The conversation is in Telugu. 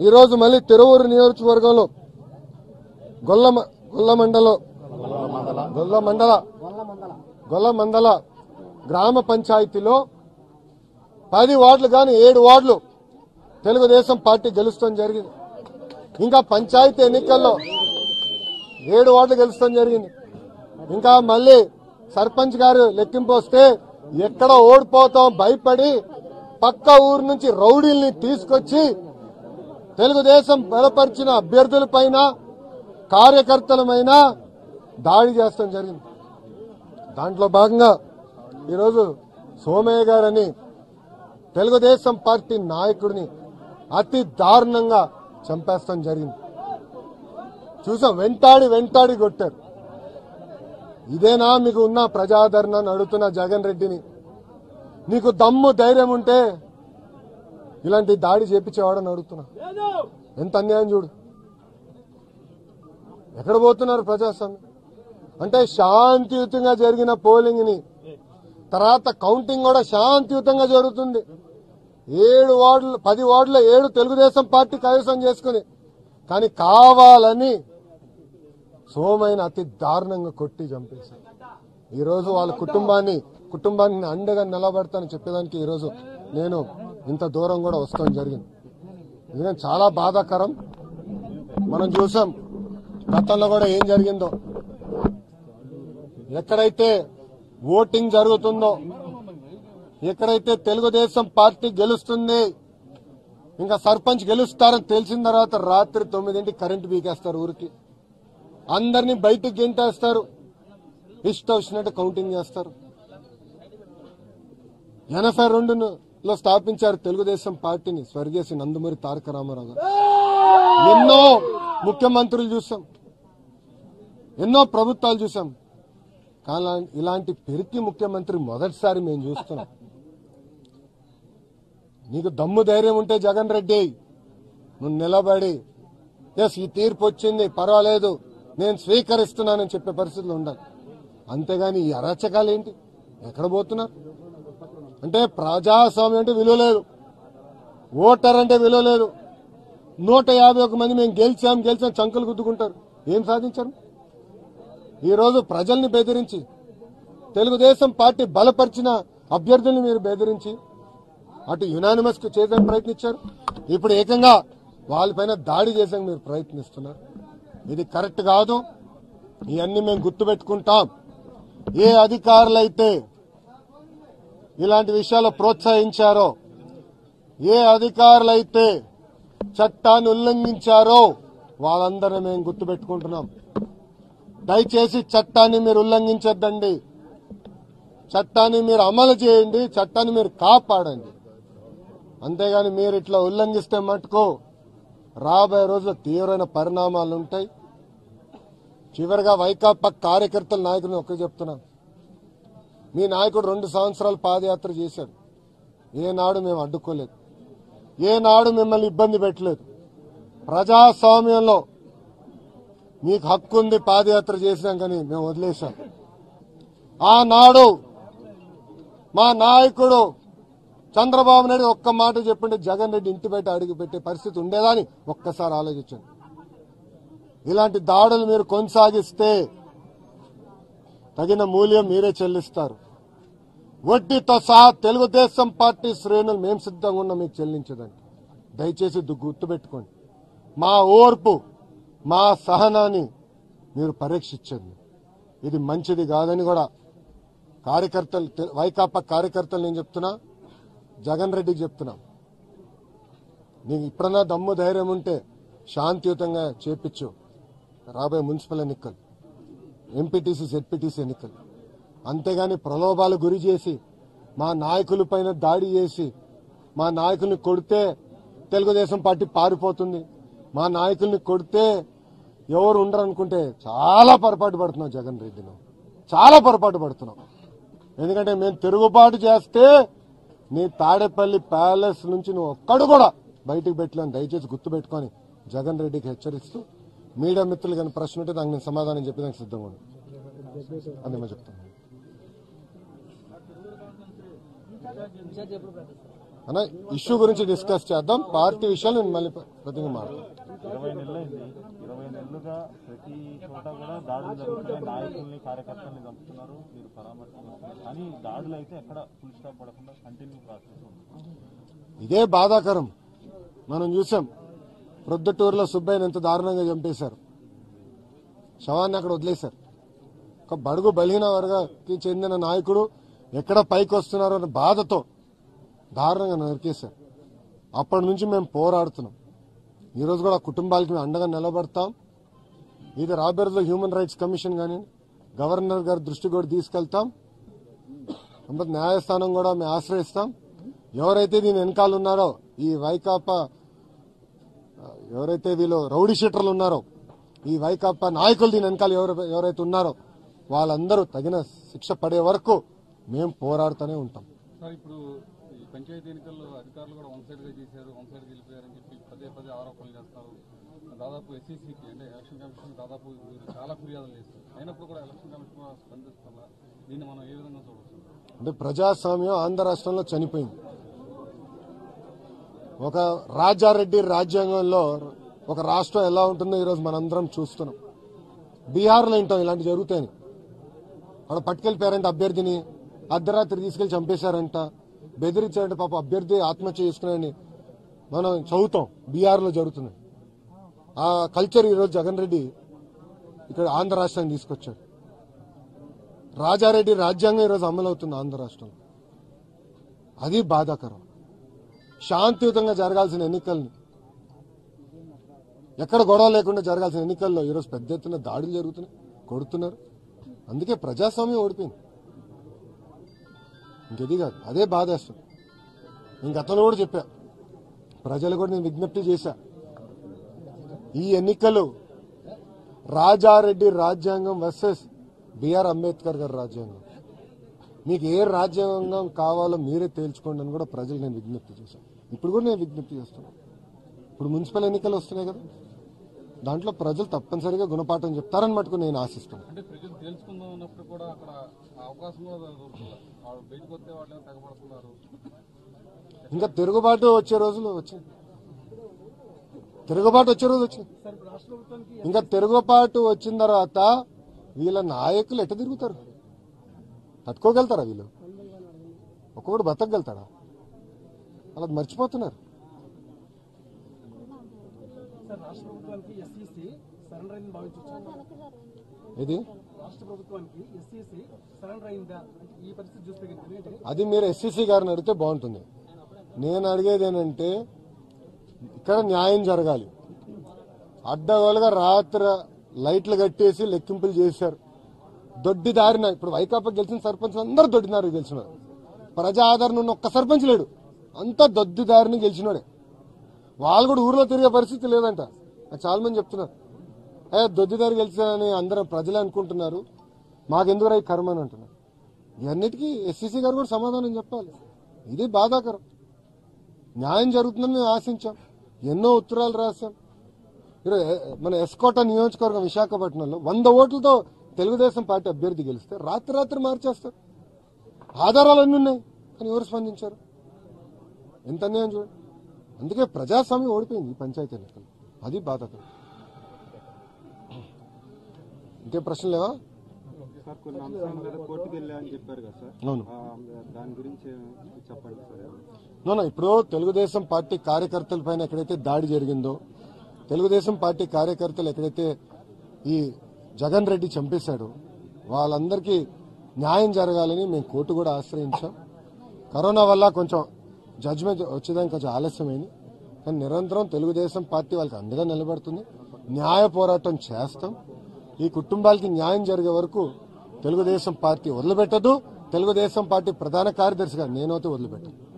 ఈరోజు మళ్ళీ తిరువూరు నియోజకవర్గంలో గొల్ల గొల్ల మండలం గొల్ల మండల గొల్ల మండల గ్రామ పంచాయతీలో పది వార్డులు కానీ ఏడు వార్డులు తెలుగుదేశం పార్టీ గెలుస్తాం జరిగింది ఇంకా పంచాయతీ ఎన్నికల్లో ఏడు వార్డులు గెలుస్తాం జరిగింది ఇంకా మళ్ళీ సర్పంచ్ గారు లెక్కింపు వస్తే ఎక్కడ ఓడిపోతాం భయపడి పక్క ఊరు నుంచి రౌడీల్ని తీసుకొచ్చి తెలుగుదేశం బలపరిచిన అభ్యర్థులపైన కార్యకర్తలమైన దాడి చేస్తాం జరిగింది దాంట్లో భాగంగా ఈరోజు సోమయ్య గారని తెలుగుదేశం పార్టీ నాయకుడిని అతి దారుణంగా చంపేస్తాం జరిగింది చూసాం వెంటాడి వెంటాడి కొట్టారు ఇదేనా మీకు ఉన్న ప్రజాదరణ అని అడుగుతున్న జగన్ రెడ్డిని నీకు దమ్ము ధైర్యం ఉంటే ఇలాంటి దాడి చేపించేవాడని అడుగుతున్నా ఎంత అన్యాయం చూడు ఎక్కడ పోతున్నారు ప్రజాస్వామ్యం అంటే శాంతియుతంగా జరిగిన పోలింగ్ ని తర్వాత కౌంటింగ్ కూడా శాంతియుతంగా జరుగుతుంది ఏడు వార్డులు పది వార్డుల ఏడు తెలుగుదేశం పార్టీ కైవసం చేసుకుని కానీ కావాలని సోమైన అతి దారుణంగా కొట్టి చంపేశారు ఈ రోజు వాళ్ళ కుటుంబాన్ని కుటుంబాన్ని అండగా నిలబడతానని చెప్పేదానికి ఈ రోజు నేను ఇంత దూరం కూడా వస్తాం జరిగింది ఇది చాలా బాధాకరం మనం చూసాం గతంలో కూడా ఏం జరిగిందో ఎక్కడైతే ఓటింగ్ జరుగుతుందో ఎక్కడైతే తెలుగుదేశం పార్టీ గెలుస్తుంది ఇంకా సర్పంచ్ గెలుస్తారని తెలిసిన తర్వాత రాత్రి తొమ్మిదింటికి కరెంటు బీకేస్తారు ఊరికి అందరినీ బయటికి గెంటేస్తారు ఇష్టం వచ్చినట్టు కౌంటింగ్ చేస్తారు ఎనభై రెండులో స్థాపించారు తెలుగుదేశం పార్టీని స్వర్గీయ నందమూరి తారక రామారావు గారు ఎన్నో ముఖ్యమంత్రులు చూసాం ఎన్నో ప్రభుత్వాలు చూసాం కానీ ఇలాంటి పెరికి ముఖ్యమంత్రి మొదటిసారి మేము చూస్తున్నాం నీకు దమ్ము ధైర్యం ఉంటే జగన్ రెడ్డి నువ్వు నిలబడి ఎస్ ఈ తీర్పు వచ్చింది పర్వాలేదు నేను స్వీకరిస్తున్నానని చెప్పే పరిస్థితులు ఉండాలి అంతేగాని ఈ అరాచకాలు ఏంటి ఎక్కడ పోతున్నారు అంటే ప్రజాస్వామ్యం అంటే విలువ లేదు ఓటర్ అంటే విలువ లేదు నూట యాభై ఒక మంది మేము గెలిచాం గెలిచాం చంకలు గుద్దుకుంటారు ఏం సాధించారు ఈ రోజు ప్రజల్ని బెదిరించి తెలుగుదేశం పార్టీ బలపరిచిన అభ్యర్థుల్ని మీరు బెదిరించి అటు యునానిమస్ కు చేయడానికి ప్రయత్నించారు ఇప్పుడు ఏకంగా వాళ్ళపైన దాడి చేసేందుకు మీరు ప్రయత్నిస్తున్నారు ఇది కరెక్ట్ కాదు ఇవన్నీ మేము గుర్తుపెట్టుకుంటాం ఏ అధికారులైతే ఇలాంటి విషయాలు ప్రోత్సహించారో ఏ అధికారులైతే చట్టాన్ని ఉల్లంఘించారో వాళ్ళందరినీ మేము గుర్తుపెట్టుకుంటున్నాం దయచేసి చట్టాన్ని మీరు ఉల్లంఘించొద్దండి చట్టాన్ని మీరు అమలు చేయండి చట్టాన్ని మీరు కాపాడండి అంతేగాని మీరు ఇట్లా ఉల్లంఘిస్తే మటుకు రాబోయే రోజుల్లో తీవ్రమైన పరిణామాలు ఉంటాయి చివరిగా వైకాపా కార్యకర్తల నాయకుడిని ఒక్క చెప్తున్నాను మీ నాయకుడు రెండు సంవత్సరాలు పాదయాత్ర చేశాడు ఏనాడు మేము అడ్డుకోలేదు ఏనాడు మిమ్మల్ని ఇబ్బంది పెట్టలేదు ప్రజాస్వామ్యంలో మీకు హక్కు ఉంది పాదయాత్ర చేసినాం కానీ మేము వదిలేశాం ఆనాడు మా నాయకుడు చంద్రబాబు నాయుడు ఒక్క మాట చెప్పింటే జగన్ రెడ్డి ఇంటి బయట అడుగు పెట్టే పరిస్థితి ఉండేదని ఒక్కసారి ఆలోచించండి ఇలాంటి దాడులు మీరు కొనసాగిస్తే తగిన మూల్యం మీరే చెల్లిస్తారు వడ్డీతో సహా తెలుగుదేశం పార్టీ శ్రేణులు మేము సిద్ధంగా ఉన్నాం మీకు చెల్లించదండి దయచేసి దు- గుర్తుపెట్టుకోండి మా ఓర్పు మా సహనాన్ని మీరు పరీక్షించండి ఇది మంచిది కాదని కూడా కార్యకర్తలు తె- వైకాపా కార్యకర్తలు నేను చెప్తున్నా జగన్ రెడ్డికి చెప్తున్నా నీకు ఇప్పుడన్నా దమ్ము ధైర్యం ఉంటే శాంతియుతంగా చేపించు రాబోయే మున్సిపల్ ఎన్నికలు ఎంపీటీసీ జెడ్పీటీసీ ఎన్నికలు అంతేగాని ప్రలోభాలు గురి చేసి మా నాయకుల పైన దాడి చేసి మా నాయకుల్ని కొడితే తెలుగుదేశం పార్టీ పారిపోతుంది మా నాయకుల్ని కొడితే ఎవరు ఉండరు అనుకుంటే చాలా పొరపాటు పడుతున్నావు జగన్ రెడ్డి నువ్వు చాలా పొరపాటు పడుతున్నావు ఎందుకంటే మేము తిరుగుబాటు చేస్తే నీ తాడేపల్లి ప్యాలెస్ నుంచి నువ్వు ఒక్కడు కూడా బయటికి పెట్టలేని దయచేసి గుర్తుపెట్టుకొని జగన్ రెడ్డికి హెచ్చరిస్తూ మీడియా మిత్రులు కానీ ప్రశ్న ఉంటే దానికి నేను సమాధానం చెప్పేదానికి సిద్ధంగా ఉన్నాను అదేమో చెప్తాను అన్న ఇష్యూ గురించి డిస్కస్ చేద్దాం పార్టీ విషయాలు నేను మళ్ళీ ప్రతిగా మాట్లాడతాను ఇరవై నెలలైంది ఇరవై నెలలుగా ప్రతి చోట కూడా దాడులు జరుగుతున్నాయి నాయకుల్ని కార్యకర్తల్ని చంపుతున్నారు మీరు పరామర్శిస్తున్నారు కానీ దాడులు అయితే ఎక్కడ ఫుల్ స్టాప్ పడకుండా కంటిన్యూ ప్రాసెస్ ఉంది ఇదే బాధాకరం మనం చూసాం ప్రొద్దుటూరులో సుబ్బయ్యని ఎంత దారుణంగా చంపేశారు శవాన్ని అక్కడ వదిలేశారు ఒక బడుగు బలహీన వర్గానికి చెందిన నాయకుడు ఎక్కడ పైకి వస్తున్నారో అనే బాధతో దారుణంగా నరికేశారు అప్పటి నుంచి మేము పోరాడుతున్నాం ఈరోజు కూడా ఆ కుటుంబాలకి మేము అండగా నిలబడతాం ఇది రాబోయే రోజుల్లో హ్యూమన్ రైట్స్ కమిషన్ కానీ గవర్నర్ గారి దృష్టి కూడా తీసుకెళ్తాం అంత న్యాయస్థానం కూడా మేము ఆశ్రయిస్తాం ఎవరైతే దీని వెనకాల ఉన్నారో ఈ వైకాపా ఆ, ఎవరైతే వీళ్ళు రౌడీ షీటర్లు ఉన్నారో ఈ వైకాపా నాయకులు దీని వెనకాల ఎవరు ఎవరైతే ఉన్నారో వాళ్ళందరూ తగిన శిక్ష పడే వరకు మేము పోరాడుతూనే ఉంటాం సార్ ఇప్పుడు ఈ పంచాయతీ ఎన్నికల్లో అధికారులు కూడా వన్ సైడ్ గా చేశారు వన్ సైడ్ గెలిపారని చెప్పి పదే పదే ఆరోపణలు చేస్తారు దాదాపు ఎస్సీసీకి అంటే ఎలక్షన్ కమిషన్ దాదాపు మీరు చాలా ఫిర్యాదులు చేస్తారు అయినప్పుడు కూడా ఎలక్షన్ కమిషన్ కూడా స్పందిస్తున్నా దీన్ని మనం ఏ విధంగా చూడవచ్చు అంటే ప్రజాస్వామ్యం ఆంధ్ర రాష్ట్రంలో చనిపోయింది ఒక రాజారెడ్డి రాజ్యాంగంలో ఒక రాష్ట్రం ఎలా ఉంటుందో ఈరోజు మనందరం చూస్తున్నాం బీహార్లో వింటాం ఇలాంటి జరుగుతాయని అక్కడ పట్టుకెళ్ళిపోయారంట అభ్యర్థిని అర్ధరాత్రి తీసుకెళ్లి చంపేశారంట బెదిరించారంట పాప అభ్యర్థి ఆత్మహత్య చేసుకున్నాయని మనం చదువుతాం బీహార్లో జరుగుతున్నాయి ఆ కల్చర్ ఈరోజు జగన్ రెడ్డి ఇక్కడ ఆంధ్ర రాష్ట్రాన్ని తీసుకొచ్చాడు రాజారెడ్డి రాజ్యాంగం ఈరోజు అమలవుతుంది ఆంధ్ర రాష్ట్రంలో అది బాధాకరం శాంతియుతంగా జరగాల్సిన ఎన్నికల్ని ఎక్కడ గొడవ లేకుండా జరగాల్సిన ఎన్నికల్లో ఈరోజు పెద్ద ఎత్తున దాడులు జరుగుతున్నాయి కొడుతున్నారు అందుకే ప్రజాస్వామ్యం ఓడిపోయింది ఇంకెది కాదు అదే బాధేస్తుంది నేను గతంలో కూడా చెప్పా ప్రజలు కూడా నేను విజ్ఞప్తి చేశా ఈ ఎన్నికలు రాజారెడ్డి రాజ్యాంగం వర్సెస్ బిఆర్ అంబేద్కర్ గారి రాజ్యాంగం మీకు ఏ రాజ్యాంగం కావాలో మీరే తేల్చుకోండి అని కూడా ప్రజలు నేను విజ్ఞప్తి చేశాను ఇప్పుడు కూడా నేను విజ్ఞప్తి చేస్తున్నాను ఇప్పుడు మున్సిపల్ ఎన్నికలు వస్తున్నాయి కదా దాంట్లో ప్రజలు తప్పనిసరిగా గుణపాఠం చెప్తారని మటుకు నేను ఆశిస్తున్నాను అంటే ప్రజలు తేల్చుకుందాం అన్నప్పుడు కూడా అక్కడ ఆ అవకాశం కూడా దొరుకుతుంది వాళ్ళు బయటకు వస్తే వాళ్ళు తెగబడుతున్నారు ఇంకా తిరుగుబాటు వచ్చే రోజులు వచ్చాయి తిరుగుబాటు వచ్చే రోజు వచ్చింది సార్ ఇప్పుడు రాష్ట్ర ప్రభుత్వానికి ఇంకా తిరుగుబాటు వచ్చిన తర్వాత వీళ్ళ నాయకులు ఎట్ట తిరుగుతారు తట్టుకోగలుగుతారా వీళ్ళు ఒక్కొక్కడు బతకగలుగుతాడా అలా మర్చిపోతున్నారు సార్ రాష్ట్ర ప్రభుత్వానికి ఎస్సీసీ సరెండర్ అయిందని భావించవచ్చు ఇది రాష్ట్ర ప్రభుత్వానికి ఎస్సీసీ సరెండర్ అయిందా అంటే ఈ పరిస్థితి చూస్తే కనుక ఎందుకంటే అది మీరు ఎస్సీసీ గారిని అడిగితే బాగుంటుంది నేను అడిగేది ఏంటంటే ఇక్కడ న్యాయం జరగాలి అడ్డగోలుగా రాత్రి లైట్లు కట్టేసి లెక్కింపులు చేశారు దొడ్డిదారిన ఇప్పుడు వైకాపా గెలిచిన సర్పంచ్ అందరూ దొడ్డిదారి గెలిచినారు ప్రజా ఆదరణ ఉన్న ఒక్క సర్పంచ్ లేడు అంతా దొడ్డిదారిని గెలిచినాడే వాళ్ళు కూడా ఊర్లో తిరిగే పరిస్థితి లేదంట నాకు చాలా మంది చెప్తున్నారు ఏ దొడ్డిదారి గెలిచారని అందరూ ప్రజలే అనుకుంటున్నారు మాకెందుకు ఈ కర్మ అని అంటున్నారు ఇవన్నిటికీ ఎస్సీసీ గారు కూడా సమాధానం చెప్పాలి ఇది బాధాకరం న్యాయం జరుగుతుందని మేము ఆశించాం ఎన్నో ఉత్తరాలు రాశాం ఈరోజు ఎ- మన ఎస్కోట నియోజకవర్గం విశాఖపట్నంలో వంద ఓట్లతో తెలుగుదేశం పార్టీ అభ్యర్థి గెలిస్తే రాత్రి రాత్రి మార్చేస్తారు ఆధారాలు అన్నీ ఉన్నాయి కానీ ఎవరు స్పందించారు ఎంత అన్యాయం చూడండి అందుకే ప్రజాస్వామ్యం ఓడిపోయింది ఈ పంచాయతీ ఎన్నికలు అది బాధాకరం ఇంకే ప్రశ్నలు లేవా సార్ కొన్ని అంశాల మీద కోర్టుకు వెళ్ళా అని చెప్పారు కదా సార్ అవును ఆ, దాని గురించి చెప్పండి సార్ నోనా ఇప్పుడు తెలుగుదేశం పార్టీ కార్యకర్తల పైన ఎక్కడైతే దాడి జరిగిందో తెలుగుదేశం పార్టీ కార్యకర్తలు ఎక్కడైతే ఈ జగన్ రెడ్డి చంపేశాడో వాళ్ళందరికీ న్యాయం జరగాలని మేము కోర్టు కూడా ఆశ్రయించాం కరోనా వల్ల కొంచెం జడ్జిమెంట్ వచ్చేదానికి కొంచెం ఆలస్యమైంది కానీ నిరంతరం తెలుగుదేశం పార్టీ వాళ్ళకి అండగా నిలబడుతుంది న్యాయ పోరాటం చేస్తాం ఈ కుటుంబాలకి న్యాయం జరిగే వరకు తెలుగుదేశం పార్టీ వదిలిపెట్టదు తెలుగుదేశం పార్టీ ప్రధాన కార్యదర్శిగా నేనైతే వదిలిపెట్టను